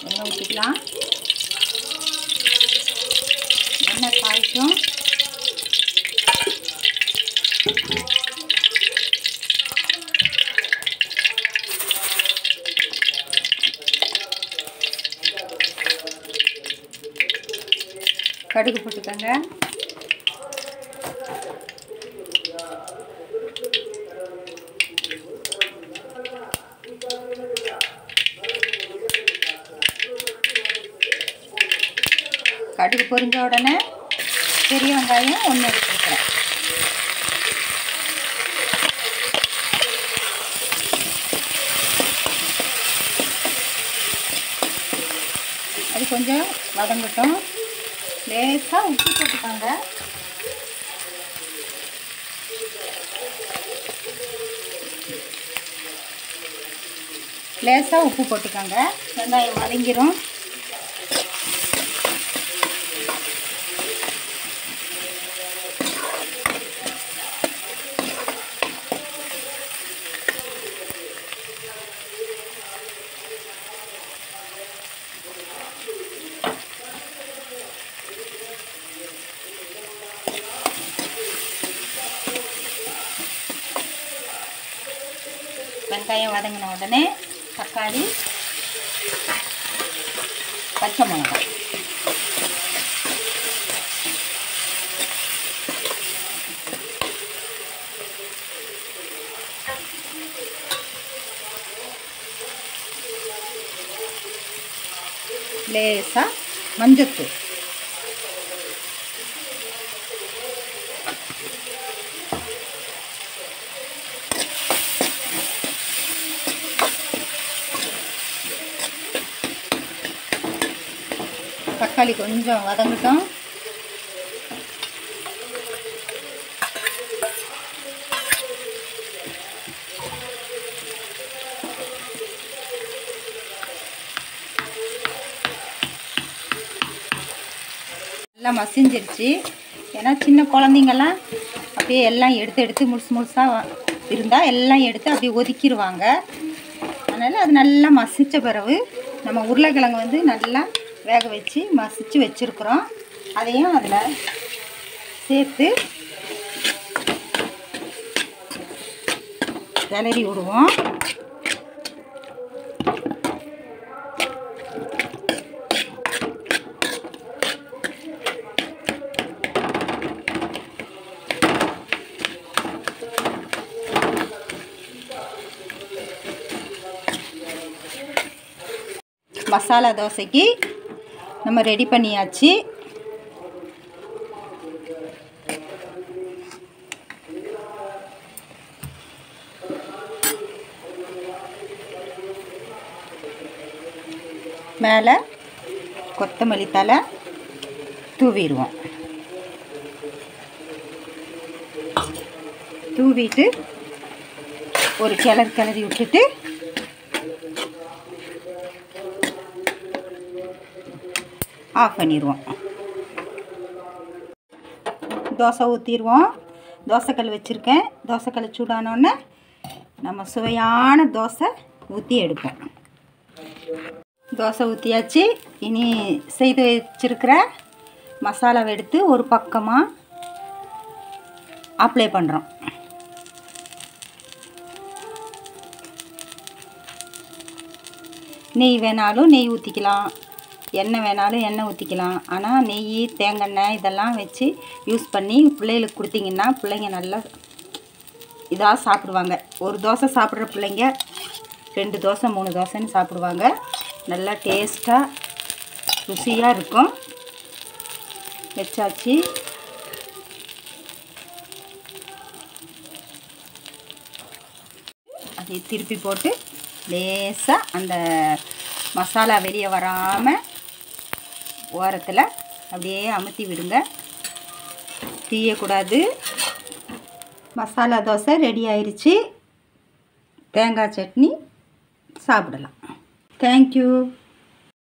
எண்ணெய் ஊற்றிக்கலாம் எண்ணெய் காய்க்கும் கடுகு போட்டுக்கோங்க கடுகு பொரிஞ்ச உடனே பெரிய வெங்காயம் ஒன்று எடுத்துருக்குறேன் அது கொஞ்சம் வதங்கட்டும் லேசாக உப்பு போட்டுக்கோங்க லேசாக உப்பு போட்டுக்கோங்க வெங்காயம் வதங்கிரும் வெங்காயம் வதங்கின உடனே தக்காளி பச்சை மிளகாய் லேசாக மஞ்சத்தூள் தக்காளி கொஞ்சம் வதங்கட்டும் நல்லா மசிஞ்சிருச்சு ஏன்னா சின்ன குழந்தைங்கெல்லாம் அப்படியே எல்லாம் எடுத்து எடுத்து முழுசு முழுசாக இருந்தால் எல்லாம் எடுத்து அப்படியே ஒதுக்கிடுவாங்க அதனால் அது நல்லா மசித்த பிறகு நம்ம உருளைக்கிழங்கு வந்து நல்லா வேக வச்சு மசித்து வச்சுருக்குறோம் அதையும் அதில் சேர்த்து கிளறி விடுவோம் மசாலா தோசைக்கு நம்ம ரெடி பண்ணியாச்சு மேலே கொத்தமல்லி தலை தூவிடுவோம் தூவிட்டு ஒரு கிளறு கிளறி விட்டுட்டு ஆஃப் பண்ணிடுவோம் தோசை ஊற்றிடுவோம் தோசைக்கல் வச்சுருக்கேன் தோசைக்கல் சூடானோடனே நம்ம சுவையான தோசை ஊற்றி எடுப்போம் தோசை ஊற்றியாச்சு இனி செய்து வச்சிருக்கிற மசாலாவை எடுத்து ஒரு பக்கமாக அப்ளை பண்ணுறோம் நெய் வேணாலும் நெய் ஊற்றிக்கலாம் எண்ணெய் வேணாலும் எண்ணெய் ஊற்றிக்கலாம் ஆனால் நெய் தேங்காய் இதெல்லாம் வச்சு யூஸ் பண்ணி பிள்ளைகளுக்கு கொடுத்தீங்கன்னா பிள்ளைங்க நல்லா இதாக சாப்பிடுவாங்க ஒரு தோசை சாப்பிட்ற பிள்ளைங்க ரெண்டு தோசை மூணு தோசைன்னு சாப்பிடுவாங்க நல்லா டேஸ்ட்டாக ருசியாக இருக்கும் வச்சாச்சு அதை திருப்பி போட்டு லேசாக அந்த மசாலா வெளியே வராமல் ஓரத்தில் அப்படியே அமுத்தி விடுங்க தீயக்கூடாது மசாலா தோசை ரெடி ஆயிடுச்சு தேங்காய் சட்னி சாப்பிடலாம் தேங்க்யூ